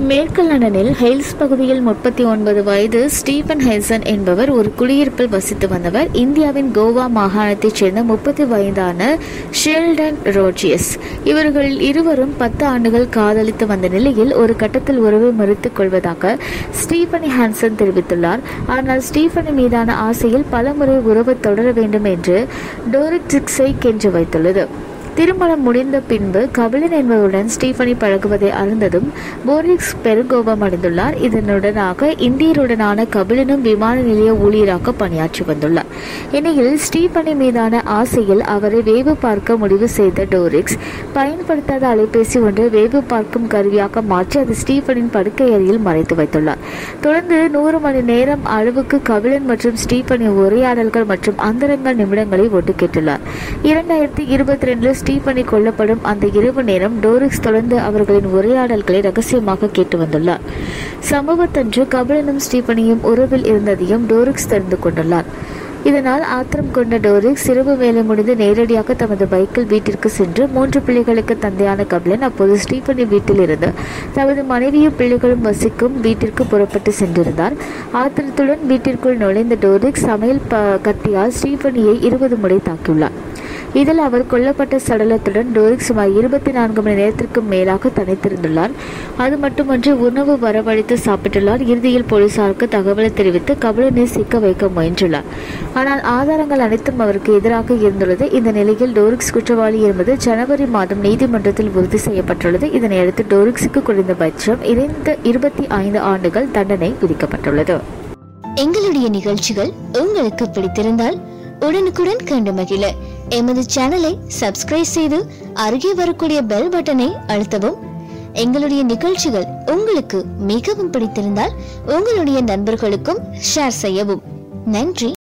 மேற்கு லண்டனில் ஹெய்ல்ஸ் பகுதியில் முப்பத்தி ஒன்பது வயது ஸ்டீபன் ஹெசன் என்பவர் ஒரு குடியிருப்பில் வசித்து வந்தவர் இந்தியாவின் கோவா மாகாணத்தைச் சேர்ந்த முப்பது வயதான ஷெல்டன் ரோஜியஸ் இவர்கள் இருவரும் பத்து ஆண்டுகள் காதலித்து வந்த நிலையில் ஒரு கட்டத்தில் உறவை மறுத்துக் கொள்வதாக ஸ்டீபனி ஹான்சன் தெரிவித்துள்ளார் ஆனால் ஸ்டீபனி மீதான ஆசையில் பலமுறை உறவு தொடர வேண்டும் என்று டோரிக்ஸை கென்று வைத்துள்ளது திருமணம் முடிந்த பின்பு கபிலன் என்பவருடன் ஸ்டீஃபனி பழகுவதை அறிந்ததும் போரிக்ஸ் பெருங்கோபம் அடைந்துள்ளார் இதனுடனாக இந்தியருடனான கபிலனும் விமான நிலைய ஊழியராக பணியாற்றி வந்துள்ளார் இந்நிலையில் ஸ்டீஃபனி மீதான ஆசையில் அவரை வேவு பார்க்க முடிவு செய்த டோரிக்ஸ் பயன்படுத்தாத அலைபேசி ஒன்றை வேவு பார்க்கும் கருவியாக மாற்றி அது ஸ்டீஃபனின் படுக்கை அறையில் மறைத்து வைத்துள்ளார் தொடர்ந்து நூறு மணி நேரம் அளவுக்கு கபிலன் மற்றும் ஸ்டீஃபனி உரையாடல்கள் மற்றும் அந்தரங்க நிமிடங்களை ஒட்டு கேட்டுள்ளார் இரண்டாயிரத்தி இருபத்தி ரெண்டில் ஸ்டீபனி கொல்லப்படும் அந்த இரவு நேரம் டோரிக்ஸ் தொடர்ந்து அவர்களின் உரையாடல்களை ரகசியமாக கேட்டு வந்துள்ளார் சம்பவத்தன்று கபிலனும் ஸ்டீபனியும் உறவில் இருந்ததையும் டோரிக்ஸ் தெரிந்து கொண்டுள்ளார் இதனால் ஆத்திரம் கொண்ட டோரிக்ஸ் இரவு வேலை முடிந்து நேரடியாக தமது பைக்கில் வீட்டிற்கு சென்று மூன்று பிள்ளைகளுக்கு தந்தையான கபிலன் அப்போது ஸ்டீபனி வீட்டில் இருந்து தமது மனைவியும் பிள்ளைகளும் வசிக்கும் வீட்டிற்கு புறப்பட்டு சென்றிருந்தார் ஆத்திரத்துடன் வீட்டிற்குள் நுழைந்த டோரிக்ஸ் சமையல் ப கத்தியால் ஸ்டீபனியை இருபது முறை தாக்கியுள்ளார் இதில் அவர் கொல்லப்பட்ட சடலத்துடன் டோரிக் சுமார் இருபத்தி நான்கு மணி நேரத்திற்கு மேலாக தனித்திருந்துள்ளார் அது மட்டுமன்றி உணவு வரவழைத்து சாப்பிட்டுள்ளார் இறுதியில் போலீசாருக்கு தகவல் தெரிவித்து கபிலனை சிக்க வைக்க முயன்றுள்ளார் ஆனால் ஆதாரங்கள் அனைத்தும் அவருக்கு எதிராக இருந்துள்ளது இந்த நிலையில் டோரிக்ஸ் குற்றவாளி என்பது ஜனவரி மாதம் நீதிமன்றத்தில் உறுதி செய்யப்பட்டுள்ளது இதனையடுத்து டோரிக்ஸுக்கு குறைந்தபட்சம் இரண்டு இருபத்தி ஐந்து ஆண்டுகள் தண்டனை விதிக்கப்பட்டுள்ளது எங்களுடைய நிகழ்ச்சிகள் உங்களுக்கு பிடித்திருந்தால் உடனுக்குடன் கண்டு மகிழ எமது சேனலை சப்ஸ்கிரைப் செய்து அருகே வரக்கூடிய பெல் பட்டனை அழுத்தவும் எங்களுடைய நிகழ்ச்சிகள் உங்களுக்கு மிகவும் பிடித்திருந்தால் உங்களுடைய நண்பர்களுக்கும் ஷேர் செய்யவும் நன்றி